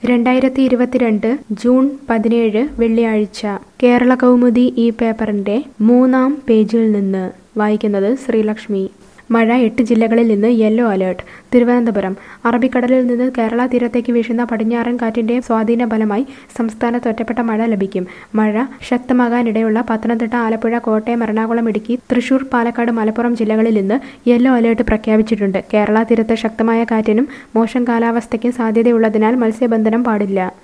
രണ്ടായിരത്തി ഇരുപത്തിരണ്ട് ജൂൺ പതിനേഴ് വെള്ളിയാഴ്ച കേരള കൗമുദി ഈ പേപ്പറിന്റെ മൂന്നാം പേജിൽ നിന്ന് വായിക്കുന്നത് ശ്രീലക്ഷ്മി മഴ എട്ട് ജില്ലകളിൽ നിന്ന് യെല്ലോ അലേർട്ട് തിരുവനന്തപുരം അറബിക്കടലിൽ നിന്ന് കേരള തീരത്തേക്ക് വീശുന്ന പടിഞ്ഞാറൻ കാറ്റിന്റെ സ്വാധീന ഫലമായി സംസ്ഥാനത്ത് ഒറ്റപ്പെട്ട മഴ ലഭിക്കും മഴ ശക്തമാകാനിടയുള്ള പത്തനംതിട്ട ആലപ്പുഴ കോട്ടയം എറണാകുളം ഇടുക്കി തൃശൂർ പാലക്കാട് മലപ്പുറം ജില്ലകളിൽ ഇന്ന് യെല്ലോ അലേർട്ട് പ്രഖ്യാപിച്ചിട്ടുണ്ട് കേരള തീരത്ത് ശക്തമായ കാറ്റിനും മോശം കാലാവസ്ഥയ്ക്കും സാധ്യതയുള്ളതിനാൽ മത്സ്യബന്ധനം പാടില്ല